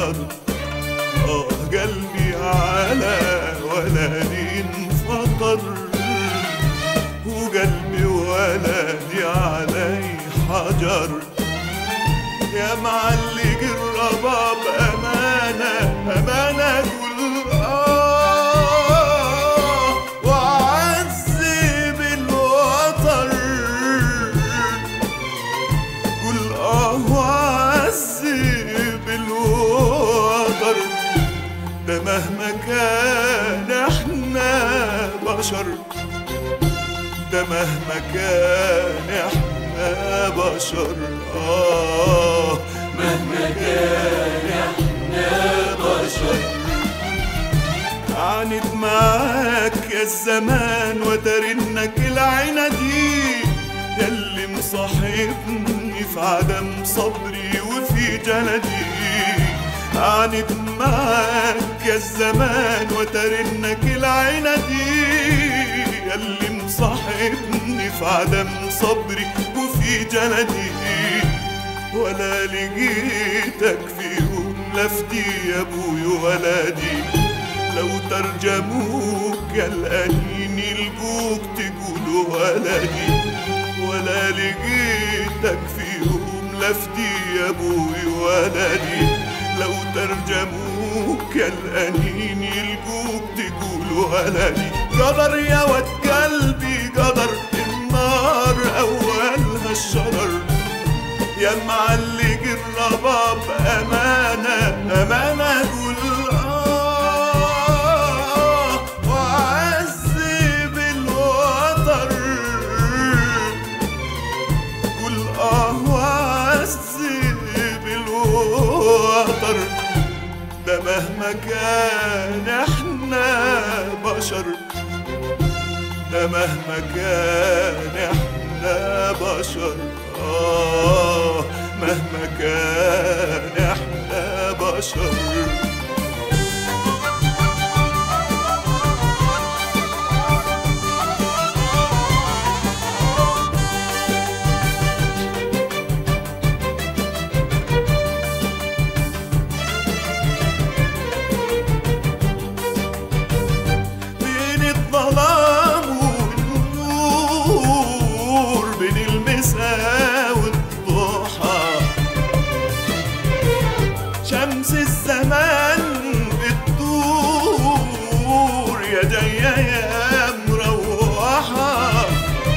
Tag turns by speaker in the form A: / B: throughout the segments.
A: حجر آه قلبي على ولدي انفطر وقلبي ولدي علي حجر يا معلق الرباب أمانة أمانة قول آه وعذب الوتر قول آه وعذب الوتر ده مهما كان احنا بشر ده مهما كان احنا بشر آه مهما كان احنا بشر عانت معاك يا الزمان وترنك العينة دي ياللي مصاحبني في عدم صبري وفي جلدي عانت معاك يا الزمان وترنك العينة دي ياللي مصاحبني في عدم صبري وفي جلدي ولا لقيتك فيهم لفتي يا ابوي ولدي لو ترجموك يا الأنين يلقوك تقولوا ولدي ولا لقيتك فيهم لفتي يا ابوي ولدي لو ترجموك يا الأنين يلقوك تقولوا ولدي قدر يا ود قلبي قدر النار أولها الشرر يا معلق الرباب أمانة أمانة قول آه وعذب الوتر قول آه وعذب الوتر ده مهما كان احنا بشر ده مهما كان احنا بشر آه مهما كان احنا بشر بين الظلام والنور بين المساء والضحى شمس الزمان بتدور يا جاية يا مروحة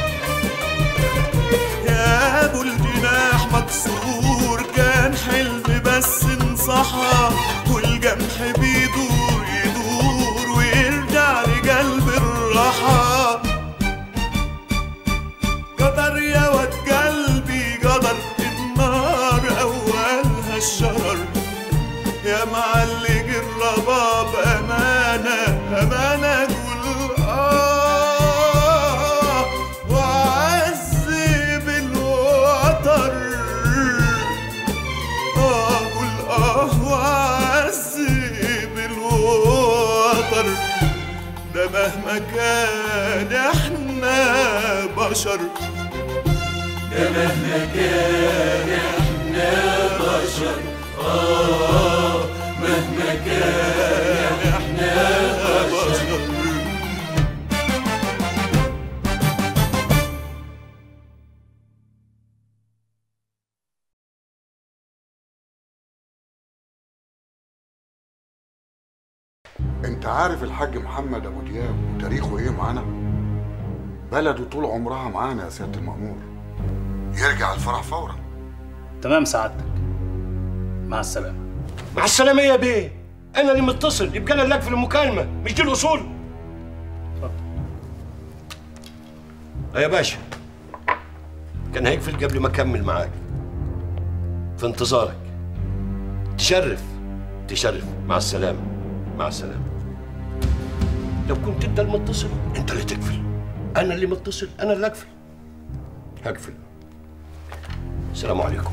A: يا ابو الجناح مكسور كان حلم بس انصحى والجمح بيدور يدور ويرجع لقلب الراحة قدر يا ود قلبي قدر النار أولها الشرر يا معلق الرباب أمانة أمانة قول آه وعذب الوتر آه قول آه وعذب الوتر ده مهما كان احنا بشر ده مهما كان احنا بشر آه مهما كان احنا بشر
B: انت عارف الحاج محمد ابو دياب وتاريخه ايه معانا بلده طول عمرها معانا يا سياده المأمور يرجع الفرح فورا
C: تمام سعادتك مع السلامة
D: مع السلامة يا بيه أنا اللي متصل يبقى أنا اللي في المكالمة مش دي الأصول آه يا باشا كان هيقفل قبل ما أكمل معاك في انتظارك تشرف تشرف مع السلامة مع السلامة لو كنت أنت المتصل أنت اللي تقفل أنا اللي متصل أنا اللي أقفل هقفل السلام عليكم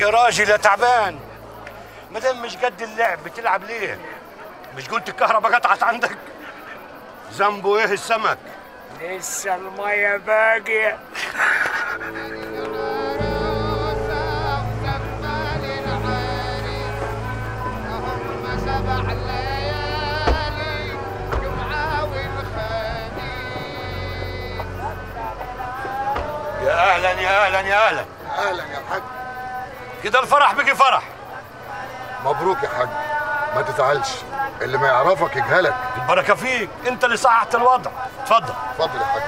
D: يا راجل يا تعبان ما دام مش قد اللعب بتلعب ليه؟ مش قلت الكهرباء قطعت عندك؟ ذنبه ايه السمك؟
E: لسه المية باقية
F: سبع ليالي جمعة والخميس
D: يا اهلا يا اهلا يا اهلا
B: اهلا يا حاج
D: كده الفرح بقي فرح
B: مبروك يا حاج ما تزعلش اللي ما يعرفك يجهلك
D: البركه فيك انت اللي صححت الوضع اتفضل
B: اتفضل يا حاج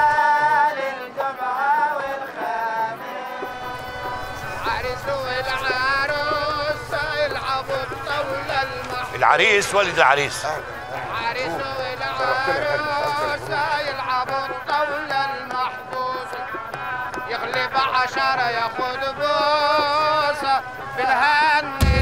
F: عريس والعروس يلعبوا الطاولة المحمود
D: العريس والد العريس
F: عريس والعروس يلعبوا الطاولة المحبوسة يغلب عشرة ياخد بوسة في الهن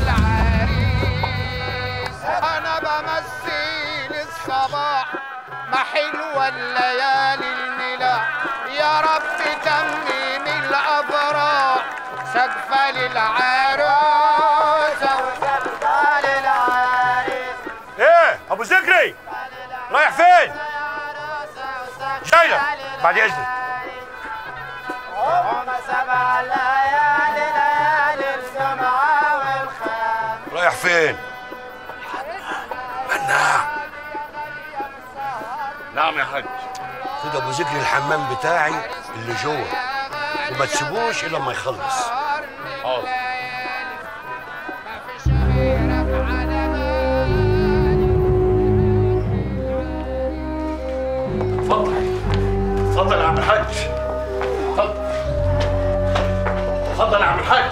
F: العريس أنا بمثل الصباح ما حلوة الليالي الملاح يا رب تمم الأفراح سقفة للعروسة وسقفة للعريس
D: ايه ابو ذكري رايح فين جاي لك بعد اذنك
F: هم سبع ليالي ليالي الجمعة والخميس
D: رايح فين
C: نعم يا حاج
D: خد ابو ذكري الحمام بتاعي اللي جوه وما تسيبوش الا لما يخلص
C: حاضر
F: ما فيش غيرك على
C: اتفضل اتفضل يا عم الحاج اتفضل اتفضل يا عم الحاج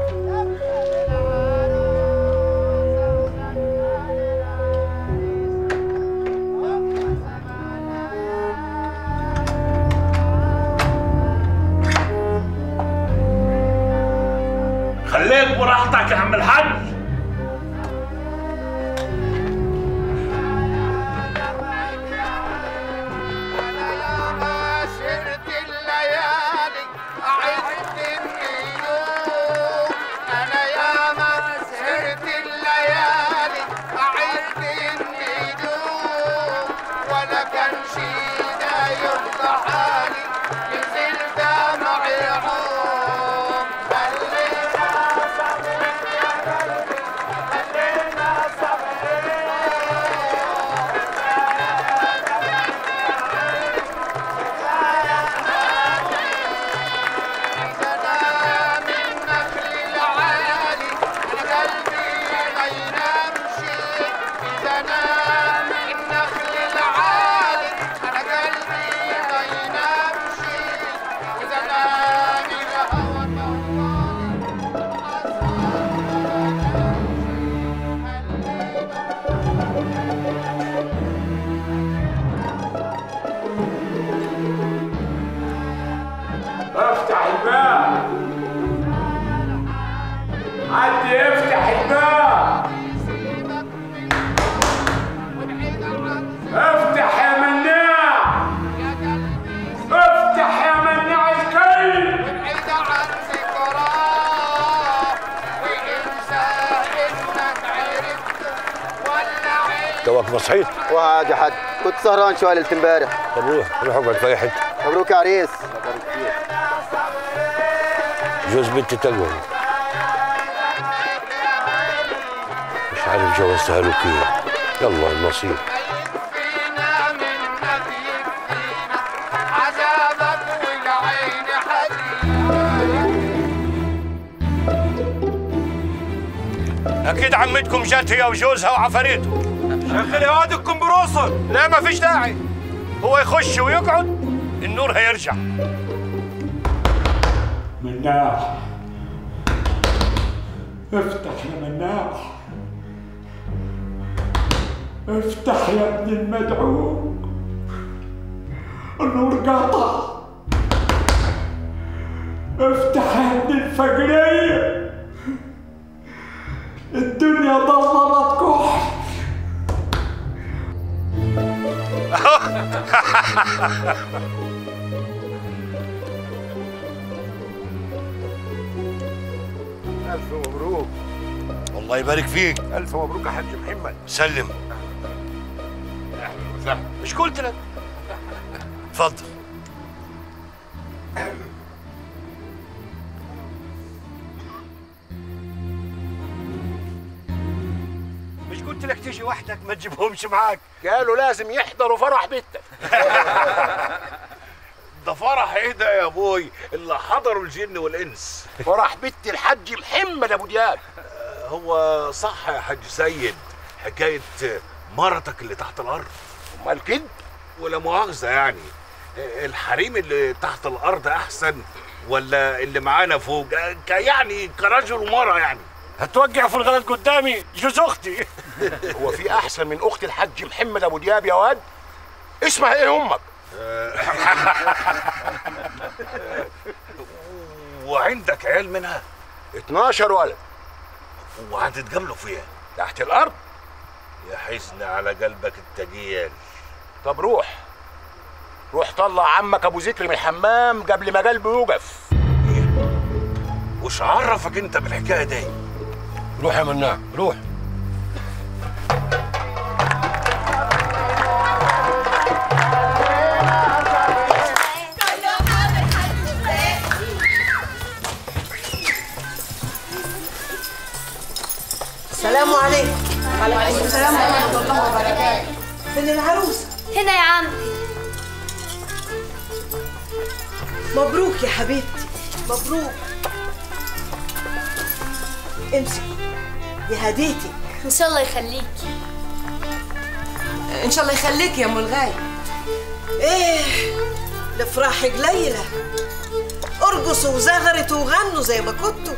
C: خليك براحتك يا عم الحاج
F: أنا يا مسيرة الليالي أعد النيوم أنا يا مسيرة الليالي أعد النجوم ولا كان شي ده يرضى حالي ينزل دمعي يعوم خلينا صبرين يا قلبي خلينا صبرين أنا من نخل العالي أنا قلبي ما ينامش إذا أنا من نخل العالي أنا قلبي ما ينامش إذا أنا من الهوى
E: افتح الباب حد يفتح الباب افتح يا مناع افتح يا مناع الكلب
F: بعيد عن ذكراه وانسى انك عرفت ولا عرفت
D: توك مصحيت
G: وعاد يا حاج كنت سهران شويه ليله امبارح
D: طب روح روح اقعد في اي حته
G: مبروك يا عريس
D: جوز بنتي تقوى مش عارف جوزتها له كيف يلا النصيب
F: فينا منك يكفينا عذابك والعين حزين
D: اكيد عمتكم جات هي وجوزها وعفاريته شغلي هادكم بروسن لا ما فيش داعي هو يخش ويقعد النور هيرجع
E: مناع افتح يا مناع افتح يا ابن المدعو النور قاطع افتح يا ابن الفقرية الدنيا ضلمت كحل
H: الف مبروك
D: الله يبارك فيك
H: الف مبروك يا حاج محمد
D: سلم
H: اهلا وسهلا
D: مش قلت لك اتفضل مش قلت لك تيجي وحدك ما تجيبهمش معاك
H: قالوا لازم يحضروا فرح بنتك
C: ده فرح ايه ده يا ابوي اللي حضروا الجن والانس
H: فرح بنت الحاج محمد ابو دياب
C: هو صح يا حاج سيد حكايه مرتك اللي تحت الارض
H: امال كده
C: ولا مؤاخذه يعني الحريم اللي تحت الارض احسن ولا اللي معانا فوق ك- يعني كرجل ومرأة يعني
D: هتوجع في الغلط قدامي جوز اختي
H: هو في احسن من اخت الحاج محمد ابو دياب يا واد اسمها ايه امك
C: وعندك عيال منها
H: 12 ولد
C: وهتتجاملوا فيها
H: تحت الارض
C: يا حزن على قلبك التجيال
H: طب روح روح طلع عمك ابو ذكر من الحمام قبل ما قلبه يوقف
C: وش عرفك انت بالحكايه دي
D: روح يا مناع روح
I: السلام عليكم وعليكم السلام ورحمة الله وبركاته فين العروسة؟
J: هنا يا عم
I: مبروك يا حبيبتي مبروك امسكي يا هديتي
J: ان شاء الله يخليك
I: ان شاء الله يخليك يا ام الغايب ايه الافراح قليلة ارقصوا وزغرتوا وغنوا زي ما كنتوا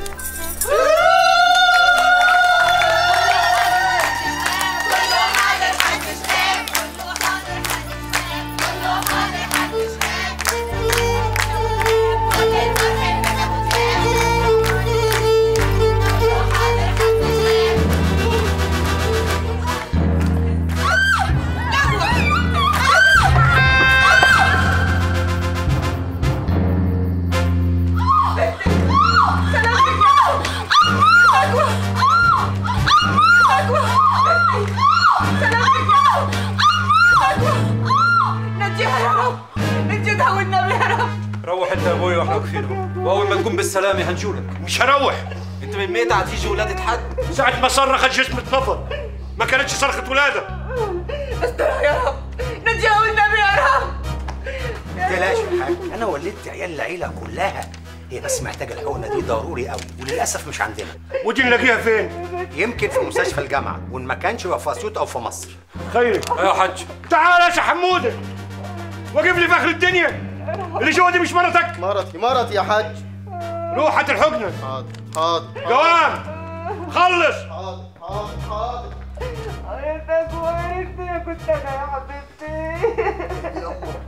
K: نجيها يا رب نجيها والنبي يا رب
L: روح انت يا ابوي واحنا واقفين واول ما تقوم بالسلامه هنجولك
D: مش هروح
L: انت من ميت هتيجي ولادة حد
D: ساعة ما صرخت جسم اتنفض ما كانتش صرخة ولادة
K: استرها يا رب نجيها والنبي يا رب
M: تلاش يا حاج انا ولدت عيال العيله كلها هي بس محتاجه الحقنه دي ضروري قوي وللاسف مش عندنا
D: ودي نلاقيها فين؟
M: يمكن في مستشفى الجامعه وان ما كانش يبقى في اسيوط او في مصر
D: خير
L: يا حاج
D: تعال يا شيخ حموده واقف لي في اخر الدنيا اللي جوا دي مش مرتك
G: مرتي مرتي يا حاج
D: روح هات الحقنه
G: حاضر حاضر
D: قوام خلص
G: حاضر حاضر حاضر
K: عينك وعيني يا كنت انا يا حبيبتي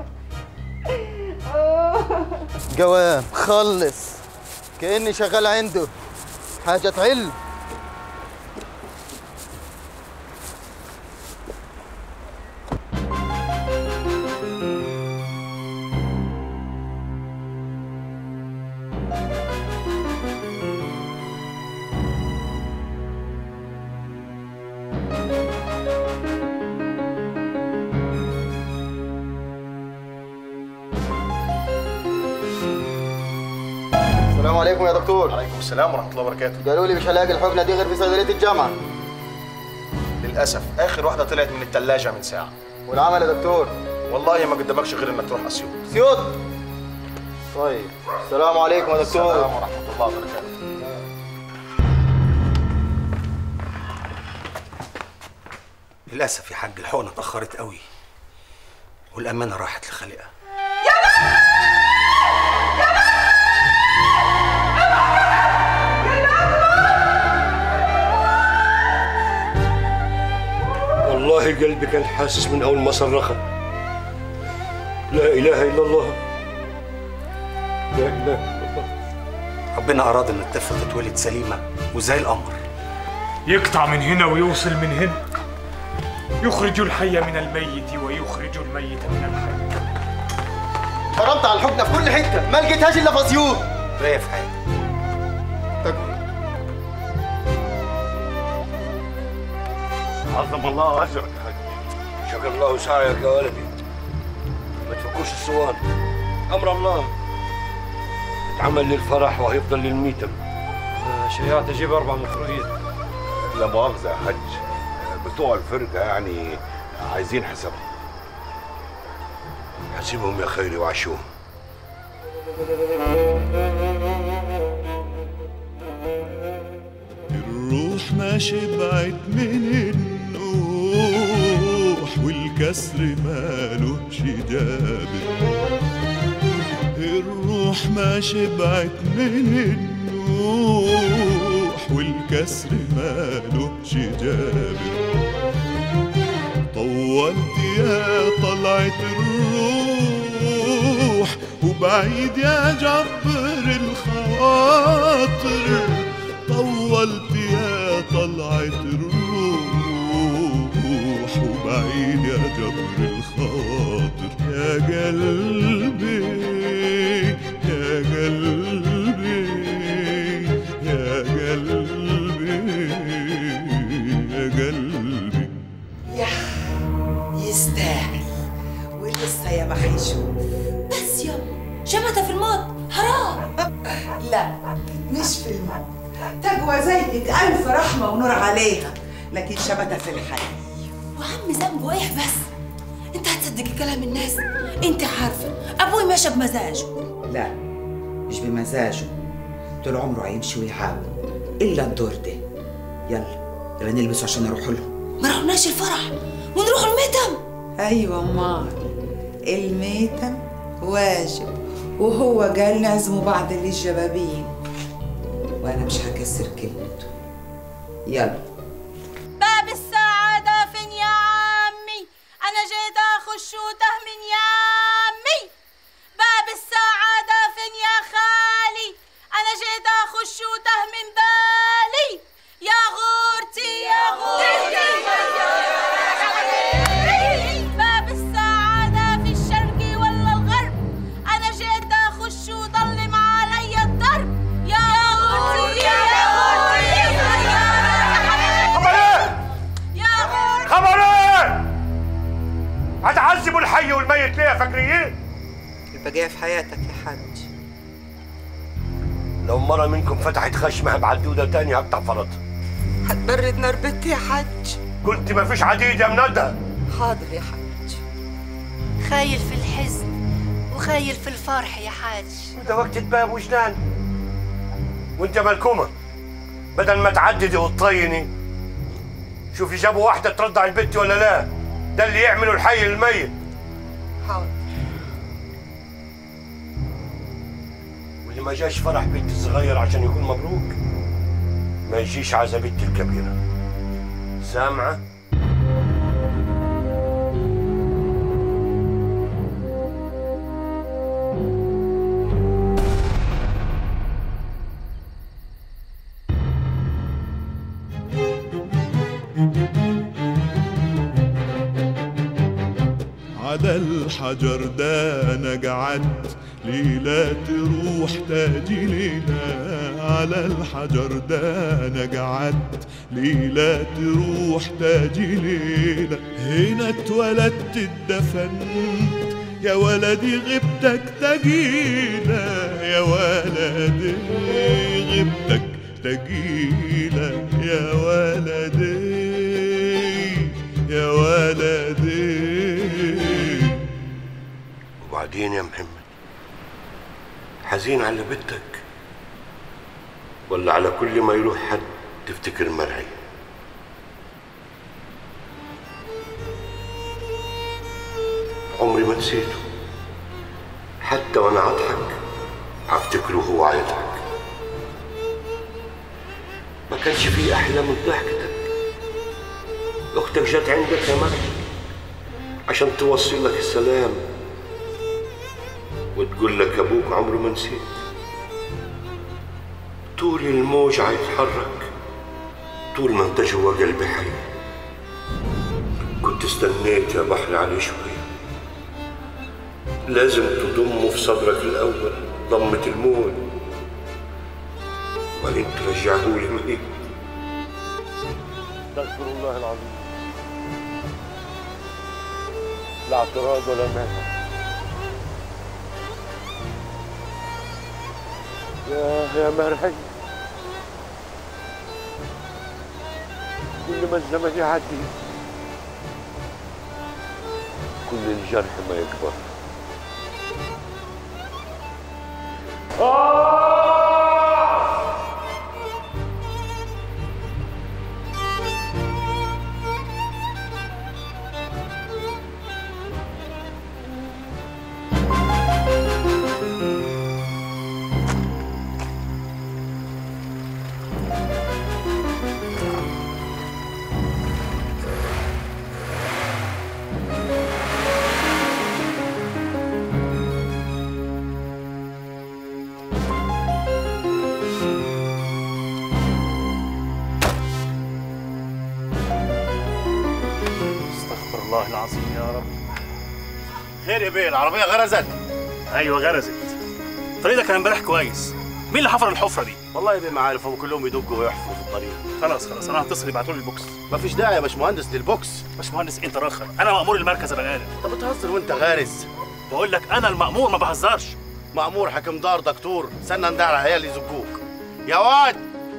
G: جوام خلص كأني شغال عنده حاجة تعل السلام عليكم يا دكتور
N: وعليكم السلام ورحمة الله وبركاته
G: قالوا لي مش هلاقي الحقنة دي غير في صيدلية الجامعة
N: للأسف آخر واحدة طلعت من التلاجة من ساعة
G: والعمل يا دكتور
N: والله ما قدامكش غير إنك تروح أسيوط
G: سيوط طيب السلام عليكم يا دكتور
N: السلام ورحمة الله وبركاته
M: للاسف يا حاج الحقنه اتاخرت قوي والامانه راحت لخالقها
D: والله قلبي كان حاسس من اول ما صرخت لا اله الا الله لا اله الا الله
M: ربنا اراد ان الطفله تتولد سليمه وزي القمر
E: يقطع من هنا ويوصل من هنا يخرج الحي من الميت ويخرج الميت من الحي
G: ضربت على الحقنة في كل حتة ما لقيتهاش إلا في أسيوط
M: رايق في حاجه
C: عظم الله اجرك يا حاج
D: شكر الله سعيك يا ولدي ما تفكوش الصوان امر الله اتعمل للفرح وهيفضل للميتم
L: شيعت اجيب اربع مفروضين
C: لا مؤاخذه يا حاج بتوع الفرقه يعني عايزين حسابهم
D: حسيبهم يا خيري وعشوهم
A: الروح ما شبعت من النوح والكسر مالوش جابر الروح ما شبعت من النوح والكسر مالوش جابر طولت يا طلعت الروح وبعيد يا جبر الخواطر طولت يا طلعت الروح وبعيد يا جبر الخواطر يا قلبي يا قلبي يا قلبي يا قلبي
I: يا يستاهل ولسه يا ما حيشوف
K: بس يا شمتها في الموت حرام
I: لا مش في الموت تقوى زيك ألف رحمة ونور عليها لكن شبتها في الحي
K: وعمي ذنبه ايه بس انت هتصدقي كلام الناس انت عارفه ابوي ماشي بمزاجه
J: لا مش بمزاجه طول عمره هيمشي ويحاول الا الدور ده يلا يلا نلبسه عشان نروح لهم
K: ما رحناش الفرح ونروح الميتم
J: ايوه امال الميتم واجب وهو قال نعزموا بعض للجبابين وانا مش هكسر كلمته يلا
K: باب السعادة فين يا عمي أنا جيت أخش وتهمن يا عمي باب السعادة فين يا خالي أنا جيت أخش وتهمن بالي يا غورتي يا غورتي باب السعادة في الشرق ولا الغرب أنا جيت أخش وضلم علي الدرب يا غورتي يا غورتي
C: خبر ايه؟
K: يا غورتي
C: خبر ايه؟ هتعذبوا الحي والميت ليه يا فجريين؟
J: البقية في حياتك يا حاج
D: لو مرة منكم فتحت خشمها بعدودة تاني هقطع فرطها
J: هتبرد نربتي يا حاج
C: قلت مفيش عديد يا منادة
J: حاضر يا حاج
K: خايل في الحزن وخايل في الفرح يا حاج
D: وده وقت تباب وجدان وانت ملكومة بدل ما تعددي وتطيني شوفي جابوا واحدة ترضع البت ولا لا ده اللي يعمله الحي للميت
J: حاضر
D: واللي ما جاش فرح بنت صغير عشان يكون مبروك ما يجيش عزا بنت الكبيرة سامعة؟
A: على الحجر ده انا قعدت ليلة تروح تاجي ليلة على الحجر ده انا قعدت ليلة تروح تاجي ليلة هنا اتولدت اتدفنت يا ولدي غبتك تجيلة يا ولدي غبتك تجيلة يا ولدي يا ولدي
D: وبعدين يا محمد حزين على بنتك ولا على كل ما يروح حد تفتكر مرعي عمري ما نسيته حتى وانا اضحك هفتكره هو عيضحك ما كانش فيه احلى من ضحكتك اختك جت عندك يا مرعي عشان توصل لك السلام وتقول لك ابوك عمره ما نسيت طول الموج هيتحرك طول ما انت جوا قلبي حي كنت استنيت يا بحر عليه شوية لازم تضمه في صدرك الأول ضمة الموت وبعدين ترجعه لي ميت
C: استغفر الله العظيم
D: لا اعتراض ولا مانع يا يا مرعي كل ما الزمن يعدي كل الجرح ما يكبر
O: استغفر الله العظيم يا رب
N: خير يا بيه العربية غرزت
O: ايوه غرزت الطريق ده كان امبارح كويس مين اللي حفر الحفره دي
N: والله يا بيه ما عارف هم كلهم يدقوا ويحفروا في الطريق
O: خلاص خلاص انا هتصل يبعتوا لي البوكس
N: مفيش داعي يا باشمهندس للبوكس
O: باشمهندس انت رخر انا مأمور المركز يا بني
N: انت بتهزر وانت غارز
O: بقول لك انا المأمور ما بهزرش
N: مأمور حكم دار دكتور استنى ندار على العيال يزقوك يا واد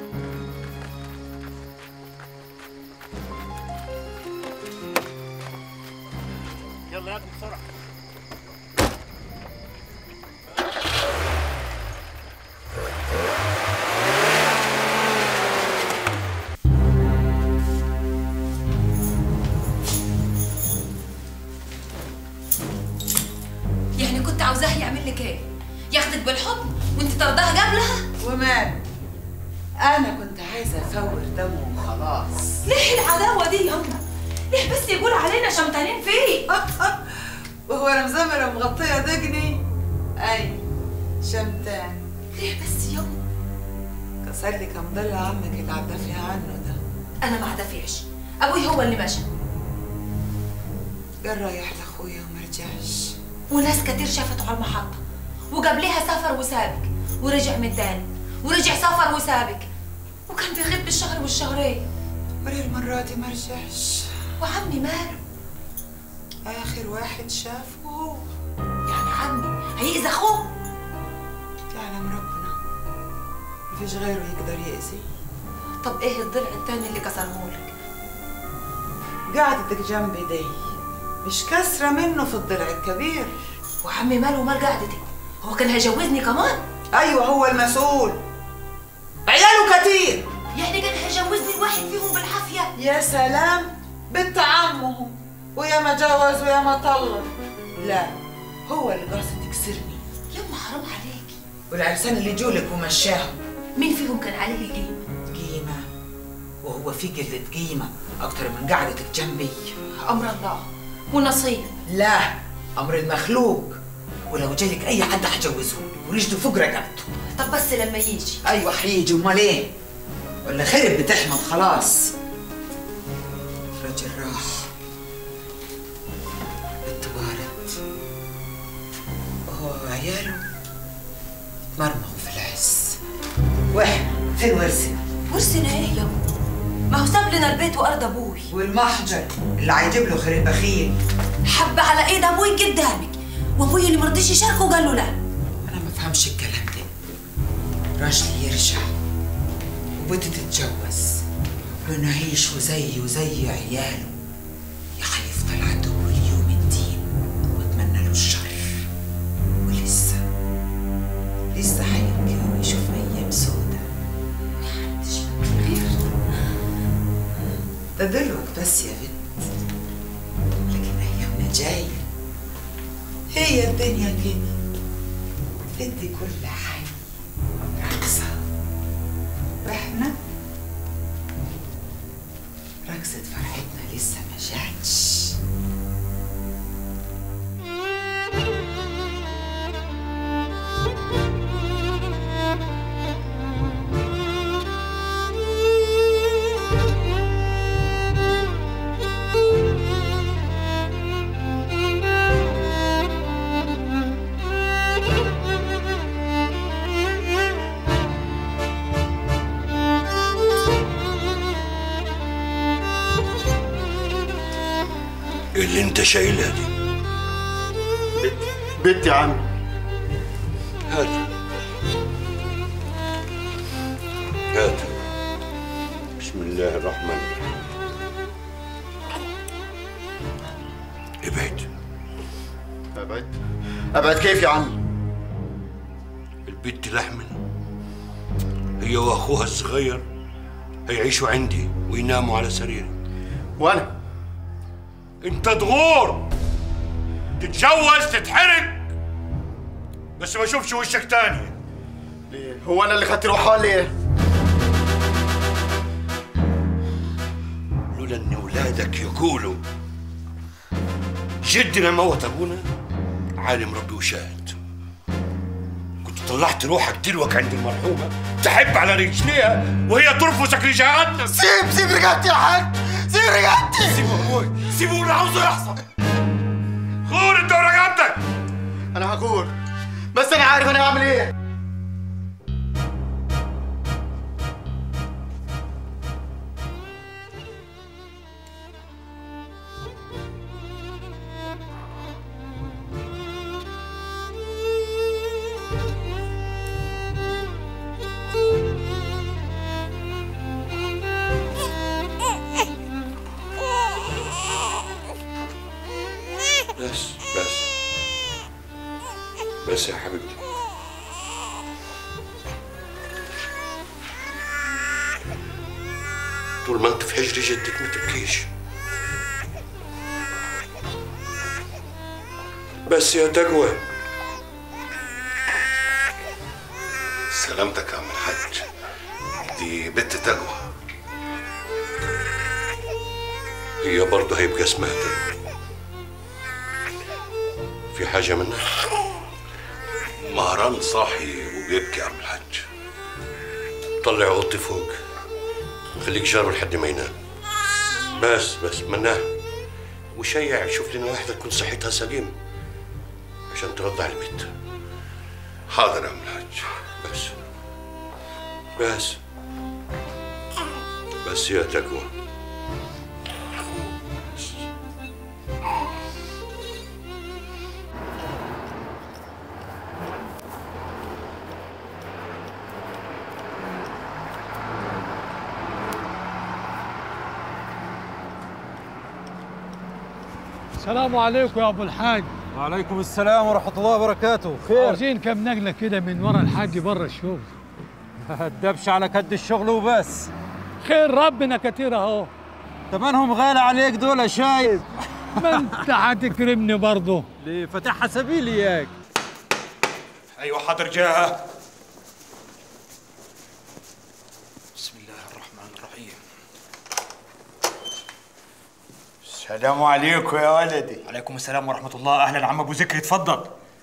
O: يلا يا ابني بسرعه
P: يعني كنت عاوزاه يعمل لك ايه؟ ياخدك بالحضن وانت طردها قبلها؟
J: ومال انا كنت عايزه افور دمه وخلاص
P: ليه العداوة دي ياما؟ ليه بس يقول علينا شمتانين فيه؟
J: وهو انا مزمره ومغطيه دقني اي شمتان
P: ليه بس ياما؟
J: كسر لي كم ضلع عمك اللي عدى فيها عنه ده
P: انا ما عدفعش ابوي هو اللي مشى
J: قال رايح لاخويا وما رجعش
P: وناس كتير شافته على المحطة وقبلها سافر وسابك ورجع من تاني ورجع سافر وسابك وكان بيغيب بالشهر والشهرين
J: وليه المرة دي ما رجعش
P: وعمي ماله
J: اخر واحد شافه هو
P: يعني عمي هيأذي اخوه
J: يعلم ربنا مفيش غيره يقدر يأذي
P: طب ايه الضلع التاني اللي كسرهولك
J: قعدتك جنبي دي مش كسرة منه في الضلع الكبير
P: وعمي ماله ومال قعدتك هو كان هيجوزني كمان
J: ايوه هو المسؤول عياله كتير
P: يعني كان هيجوزني الواحد فيهم بالحافية
J: يا سلام بنت عمهم ويا ما جوز ويا ما طلق لا هو اللي قاصد يكسرني
P: يما حرام عليكي
J: والعرسان اللي جولك ومشاهم
P: مين فيهم كان عليه القيمة
J: قيمة وهو في قلة قيمة أكتر من قعدتك جنبي
P: أمر الله ونصيب
J: لا أمر المخلوق ولو جالك أي حد هجوزه ورجله فوق رقبته
P: طب بس لما يجي
J: أيوة حيجي أمال إيه؟ ولا خرب بتحمد خلاص رجل راح بنت بارت وهو وعياله اتمرمغوا في العز واحنا فين ورثنا؟
P: ورثنا ايه يا ما هو ساب لنا البيت وارض ابوي
J: والمحجر اللي هيجيب له خير البخيل
P: حب على ايد ابوي قدامك وابوي اللي مرضيش يشاركه وقال له لا
J: انا ما بفهمش الكلام ده راجلي يرجع وبنتي تتجوز ونعيش زي وزي عياله يا أخي يفضل عدو اليوم الدين واتمنى له الشر ولسه لسه هيمكن يشوف ايام سودة محدش غير ده دلوقت بس يا بنت لكن ايامنا جايه هي الدنيا كده بدي كل حي رقصة واحنا رقصة فرحتنا لسه ما جاتش
D: اللي انت شايلها دي
N: بنت يا عم
D: هات هات بسم الله الرحمن الرحيم ابعد
N: ابعد ابعد كيف يا عم
D: البنت لحمن هي واخوها الصغير هيعيشوا عندي ويناموا على سريري
N: وانا
D: انت تغور تتجوز تتحرق بس ما اشوفش وشك تاني
N: ليه هو انا اللي خدت روحها ليه
D: لولا ان ولادك يقولوا جدنا موت ابونا عالم ربي وشاهد كنت طلعت روحك تلوك عند المرحومه تحب على رجليها وهي ترفسك لجهنم
N: سيب سيب رقبتي يا حاج سيب رقبتي
D: سيبه ابوي سيبه اللي عاوزه يحصل غور انت ورقبتك
N: انا هغور بس انا عارف انا هعمل ايه
D: بس بس بس يا حبيبتي طول ما انت في حجر جدك ما تبكيش بس يا تقوى
C: سلامتك يا عم الحاج دي بنت تقوى
D: هي برضه هيبقى اسمها تقوى في حاجة منك؟
C: مهران صاحي وبيبكي يا عم الحاج
D: طلع اوضتي فوق خليك جاره لحد ما ينام بس بس مناه وشيع شوف لنا واحدة تكون صحتها سليمة عشان ترضع البيت
C: حاضر يا عم الحاج
D: بس بس بس يا تقوى
Q: السلام عليكم يا ابو الحاج
L: وعليكم السلام ورحمة الله وبركاته خير
Q: عاوزين كم نقله كده من ورا الحاج بره الشغل
L: الدبش على كد الشغل وبس
Q: خير ربنا كتير اهو
L: تمنهم غالي عليك دول شايف
Q: ما انت هتكرمني برضه
L: ليه فتحها سبيل اياك
H: ايوه حاضر جاها بسم الله الرحمن الرحيم
R: السلام عليكم يا ولدي
H: عليكم السلام ورحمة الله أهلا عم أبو ذكري اتفضل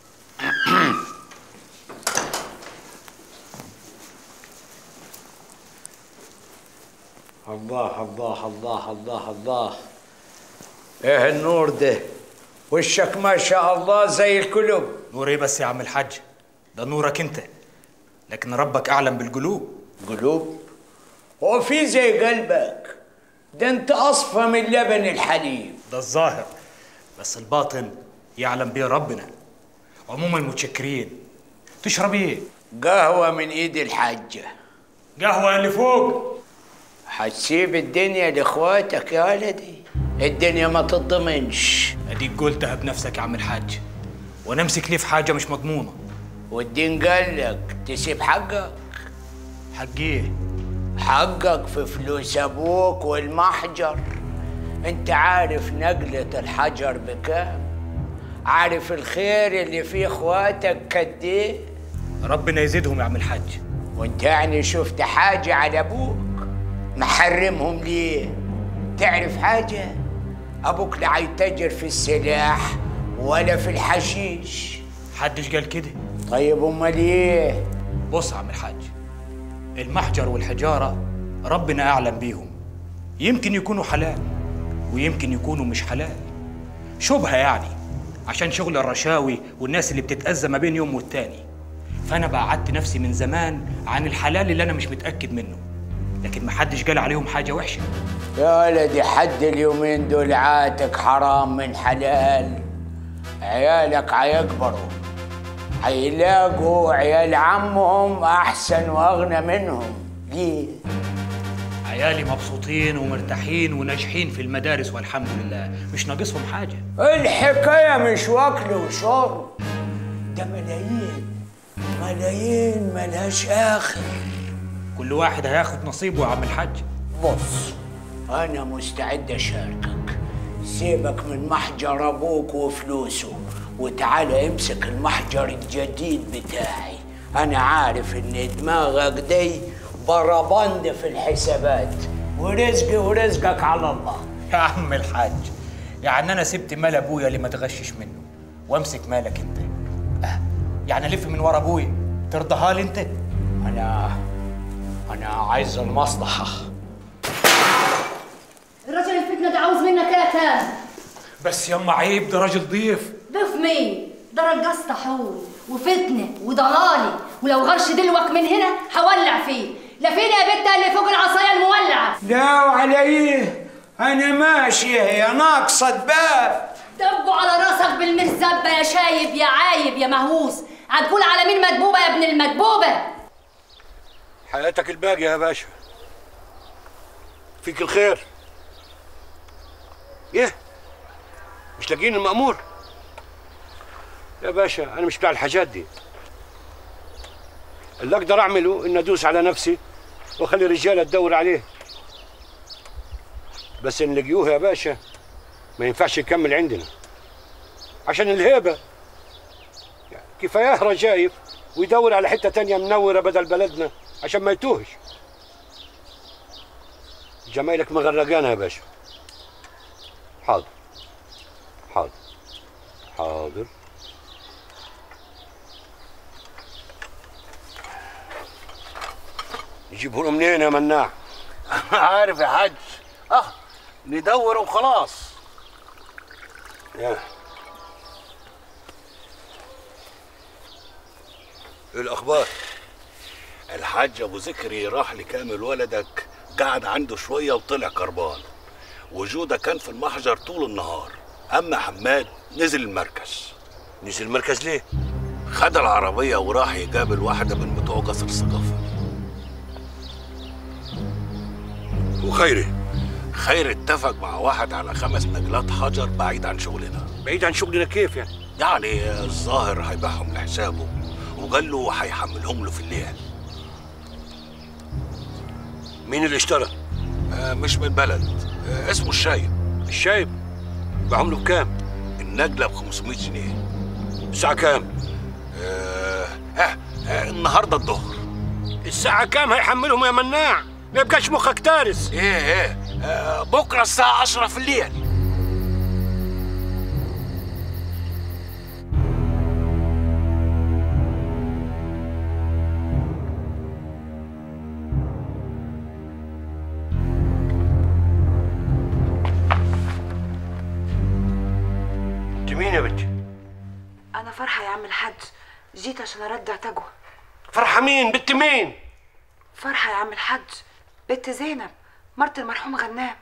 R: الله الله الله الله الله ايه النور ده وشك ما شاء الله زي الكلوب
H: نور ايه بس يا عم الحاج ده نورك انت لكن ربك أعلم بالقلوب
R: قلوب هو في زي قلبك ده انت اصفى من لبن الحليب
H: ده الظاهر بس الباطن يعلم بيه ربنا عموما متشكرين تشرب ايه؟
R: قهوة من ايد الحاجة
H: قهوة اللي فوق
R: هتسيب الدنيا لاخواتك يا ولدي الدنيا ما تضمنش
H: اديك قلتها بنفسك يا عم الحاج وانا امسك ليه في حاجة مش مضمونة
R: والدين قال لك تسيب حقك
H: حق ايه؟
R: حقك في فلوس ابوك والمحجر انت عارف نقلة الحجر بكام عارف الخير اللي في اخواتك قد ايه
H: ربنا يزيدهم يا عم الحاج
R: وانت يعني شفت حاجة على ابوك محرمهم ليه تعرف حاجة ابوك لا هيتاجر في السلاح ولا في الحشيش
H: حدش قال كده
R: طيب امال ايه
H: بص يا عم الحاج المحجر والحجارة ربنا أعلم بيهم يمكن يكونوا حلال ويمكن يكونوا مش حلال شبهة يعني عشان شغل الرشاوي والناس اللي بتتأذى ما بين يوم والتاني فأنا بعدت نفسي من زمان عن الحلال اللي أنا مش متأكد منه لكن محدش قال عليهم حاجة وحشة
R: يا ولدي حد اليومين دول عاتك حرام من حلال عيالك هيكبروا هيلاقوا عيال عمهم احسن واغنى منهم ليه
H: عيالي مبسوطين ومرتاحين وناجحين في المدارس والحمد لله مش ناقصهم حاجة
R: الحكاية مش واكل وشرب ده ملايين ملايين ملهاش آخر
H: كل واحد هياخد نصيبه يا عم الحاج
R: بص أنا مستعد أشاركك سيبك من محجر أبوك وفلوسه وتعالى امسك المحجر الجديد بتاعي أنا عارف إن دماغك دي بربند في الحسابات ورزقي ورزقك على الله
H: يا عم الحاج يعني انا سبت مال ابويا اللي ما تغشش منه وامسك مالك انت أه. يعني الف من ورا ابويا ترضاها لي انت
R: انا انا عايز المصلحه
S: الراجل الفتنة ده عاوز منك ايه يا كام؟
H: بس يما عيب ده راجل ضيف
S: ضيف مين؟ ده رجاس طحون وفتنة وضلالي ولو غرش دلوك من هنا هولع فيه لا فين يا بنت اللي فوق العصاية المولعة
R: لا وعليه انا ماشي يا ناقصه باب
S: دبوا على راسك بالمرزبة يا شايب يا عايب يا مهووس هتقول على مين مدبوبة يا ابن المدبوبة
D: حياتك الباقية يا باشا فيك الخير ايه مش لاقيين المأمور يا باشا انا مش بتاع الحاجات دي اللي اقدر اعمله ان ادوس على نفسي واخلي الرجاله تدور عليه بس ان لقيوه يا باشا ما ينفعش يكمل عندنا عشان الهيبه يعني كفايه رجايف ويدور على حته تانية منوره بدل بلدنا عشان ما يتوهش جمايلك مغرقانه يا باشا حاضر حاضر حاضر نجيبه له منين يا مناع
C: عارف يا حاج اه ندور وخلاص
D: يا ايه الاخبار
C: الحاج ابو ذكري راح لكامل ولدك قعد عنده شويه وطلع كربان وجوده كان في المحجر طول النهار اما حماد نزل المركز
D: نزل المركز ليه
C: خد العربيه وراح يقابل واحده من بتوع قصر الثقافه
D: وخيري
C: خير اتفق مع واحد على خمس نجلات حجر بعيد عن شغلنا
D: بعيد عن شغلنا كيف يعني
C: يعني الظاهر هيبيعهم لحسابه وقال له هيحملهم له في الليل
D: مين اللي اشترى
C: آه مش من البلد آه اسمه الشايب
D: الشايب باعهم له بكام
C: النجله ب 500 جنيه
D: الساعه كام
C: آه, آه, آه النهارده الظهر
D: الساعه كام هيحملهم يا مناع ما يبقاش مخك تارس
C: ايه ايه آه بكره الساعه 10 في الليل
D: انت مين يا بنتي
P: انا فرحه يا عم الحاج جيت عشان ارجع تجوى
D: فرحه مين بنت مين
P: فرحه يا عم الحاج بنت زينب مرت المرحوم غنام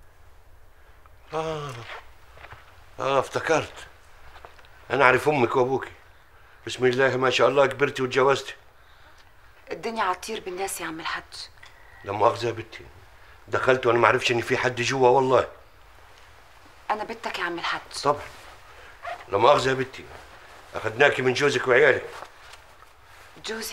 D: اه اه افتكرت انا اعرف امك وابوكي بسم الله ما شاء الله كبرتي وتجوزتي
P: الدنيا عطير بالناس يا عم الحاج
D: لا مؤاخذه يا بنتي دخلت وانا ما اعرفش ان في حد جوا والله
P: انا بنتك يا عم الحاج
D: طبعا لا مؤاخذه يا بنتي اخدناكي من جوزك وعيالك
P: جوزي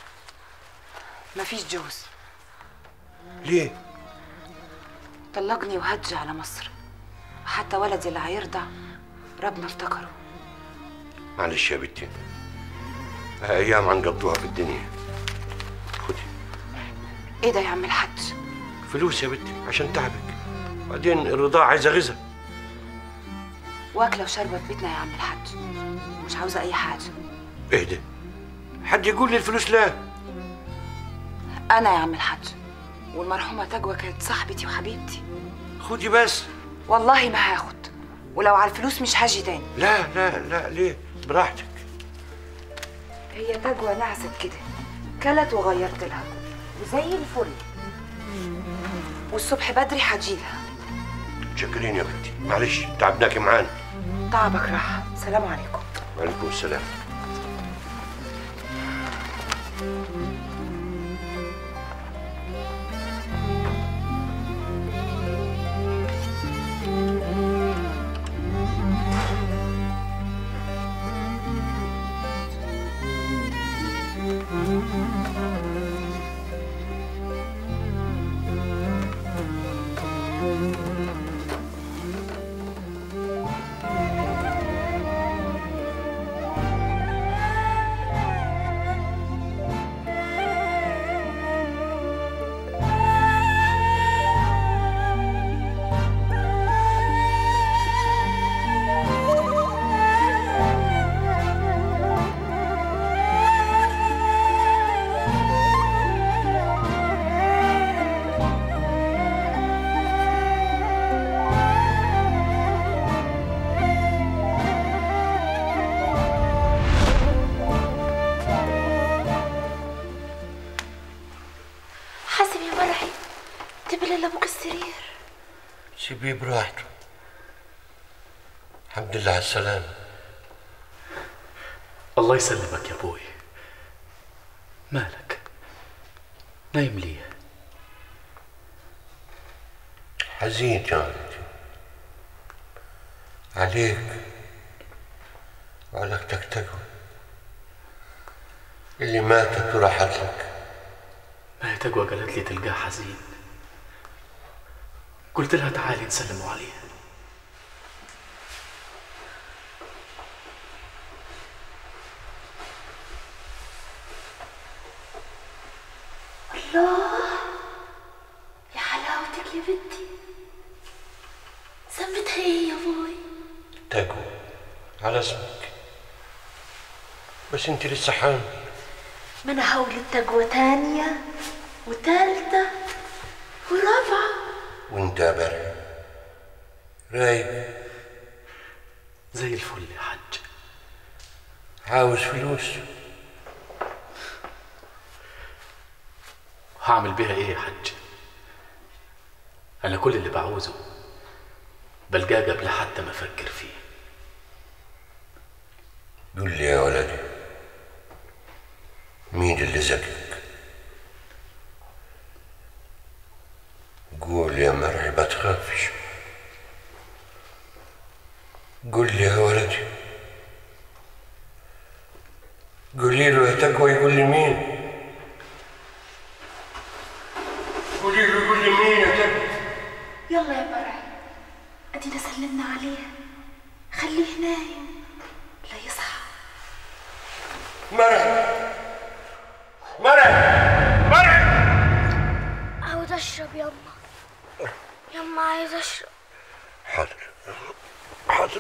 P: مفيش جوز
D: ليه
P: طلقني وهج على مصر حتى ولدي اللي هيرضع ربنا افتكره
D: معلش يا بنتي ايام هنقضوها في الدنيا خدي
P: ايه ده يا عم الحاج
D: فلوس يا بنتي عشان تعبك بعدين الرضاعة عايزة غذاء
P: واكله وشربة في بيتنا يا عم الحاج مش عاوزه اي حاجه
D: اهدى حد يقول لي الفلوس لا
P: انا يا عم الحاج والمرحومه تجوى كانت صاحبتي وحبيبتي
D: خدي بس
P: والله ما هاخد ولو على الفلوس مش هاجي تاني
D: لا لا لا ليه براحتك
P: هي تجوى نعست كده كلت وغيرت لها وزي الفل والصبح بدري هجيلها
D: شكرين يا بنتي معلش تعبناكي معانا
J: تعبك راح سلام عليكم
D: وعليكم السلام
P: حاسب يا مرعي تبلى لابوك السرير
D: سيبيه براحته الحمد لله على السلامة
T: الله يسلمك يا ابوي مالك نايم ليه
D: حزين يا ولدي عليك وعلى اختك تقوى اللي ماتت وراحت لك
T: ما هي تقوى قالت لي تلقاه حزين قلت لها تعالي نسلموا عليه
P: الله يا حلاوتك يا بنتي ذنبتها ايه يا ابوي
D: تقوى على اسمك بس انت لسه حامل
P: ما انا هولد تقوى تانية وتالتة ورابعة
D: وانت يا برع رايق
T: زي الفل يا حاج
D: عاوز فلوس
T: هعمل بيها ايه يا حاج انا كل اللي بعوزه بلقاه قبل حتى ما افكر فيه
D: قول لي يا ولدي مين اللي زقك قول يا مرعي ما تخافش قول لي يا ولدي قولي له يا تقوى يقول لي مين قولي له يقول لي مين يا تقوى
P: يلا يا مرعي ادينا سلمنا عليه خليه نايم لا يصحى
D: مرعي مرعي مرعي
U: عاوز اشرب يما يما عايز اشرب
D: حاضر حاضر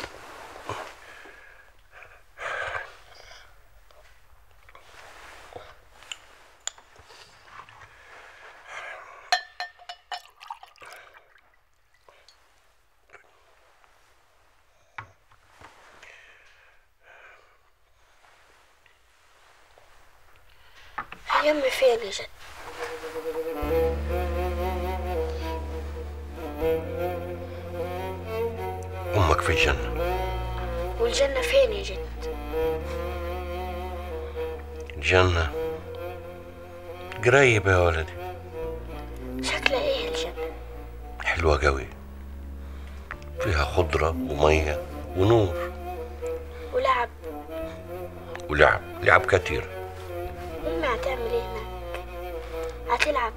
U: يمي فين يا جد
D: امك في الجنه
U: والجنة فين يا جد
D: الجنه قريبه يا ولدي
U: شكلها ايه الجنة
D: حلوه قوي فيها خضره وميه ونور
U: ولعب
D: ولعب لعب كتير
U: امي هتعمل ايه هناك هتلعب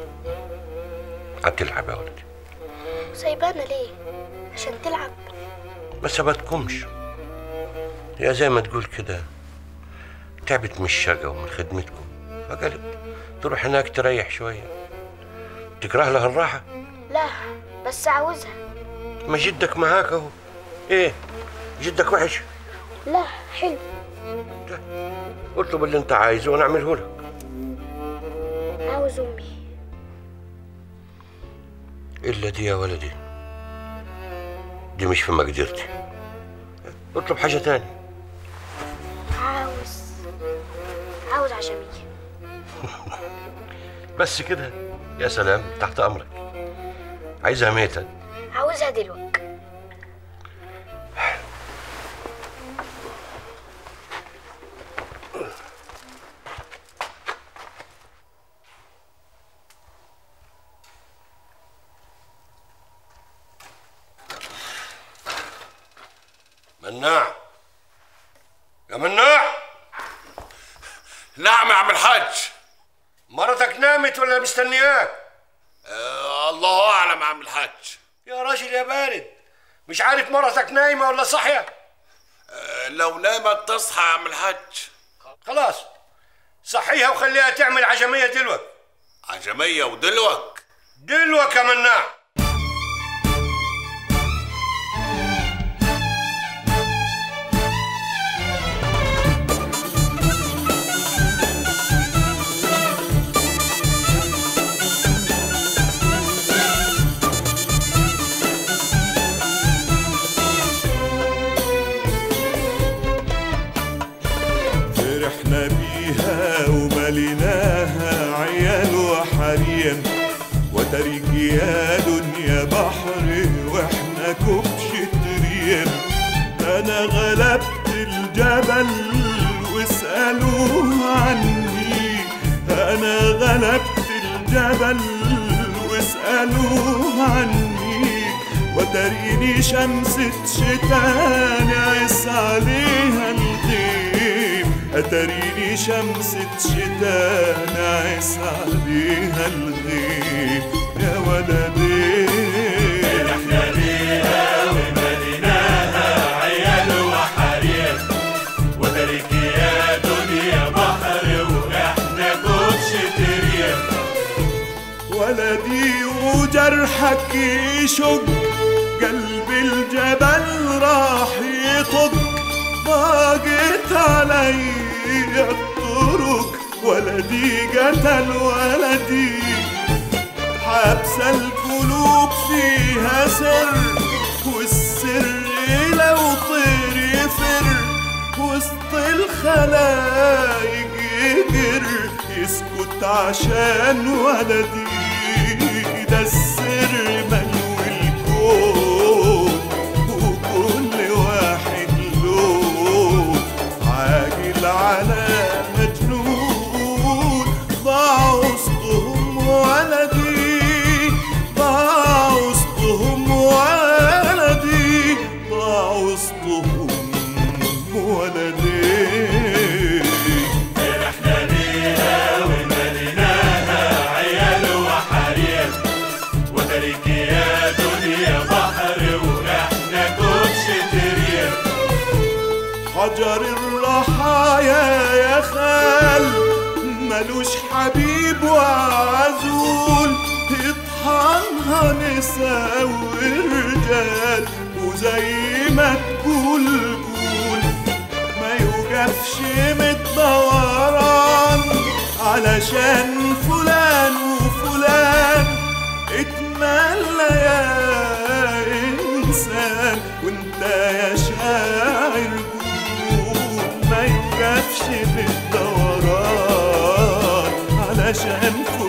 D: هتلعب يا ولدي
U: سايبانا ليه عشان تلعب
D: ما سبتكمش يا زي ما تقول كده تعبت من الشقا ومن خدمتكم فقالت تروح هناك تريح شوية تكره لها الراحة
U: لا بس عاوزها
D: ما جدك معاك اهو ايه جدك وحش
U: لا حلو
D: اطلب اللي انت عايزه وانا اعمله لك
U: عاوز امي
D: الا دي يا ولدي دي مش في مقدرتي اطلب حاجة تاني
U: عاوز عاوز عشمية
D: بس كده يا سلام تحت امرك عايزها ميتة
U: عاوزها دلوقتي
D: مناع يا مناع
C: نعم يا عم الحاج
D: مرتك نامت ولا مستنياك
C: آه الله اعلم يا عم الحاج
D: يا راجل يا بارد مش عارف مرتك نايمه ولا صاحيه
C: آه لو نامت تصحى يا عم الحاج
D: خلاص صحيها وخليها تعمل عجميه دلوك
C: عجميه ودلوك
D: دلوك يا مناع
A: فرحنا بيها ومليناها عيال وحريم وترك يا دنيا بحر واحنا كبشة ريم انا غلبت الجبل واسألوه عني انا غلبت الجبل واسألوه عني وتريني شمسة شتاء نعس عليها الغيم أتريني شمسة شتاء نعس عليها الغيم يا ولدي
F: فرحنا بيها ومديناها عيال وحريم وترك يا دنيا بحر واحنا كبشة ريم
A: ولدي وجرحك يشق قلب الجبل راح يطق ضاقت علي الطرق ولدي قتل ولدي حبس القلوب فيها سر والسر لو طير يفر وسط الخلايق يجر يسكت عشان ولدي ده السر ملو الكون وكل واحد له عاجل على مجنون ضاع وسطهم ولدي ضاع وسطهم ولدي ضاع وسطهم ولدي
F: فرحنا بيها ومديناها عيال وحريم وترك يا دنيا بحر واحنا كبشة ريم
A: حجر الرحايا يا خال ملوش حبيب وعزول يطحنها نساء ورجال وزي ما تقول قول ما يوقفش متدوران علشان فلان وفلان اتملى يا انسان وانت يا شاعر قول ما يوقفش بالدوران علشان فلان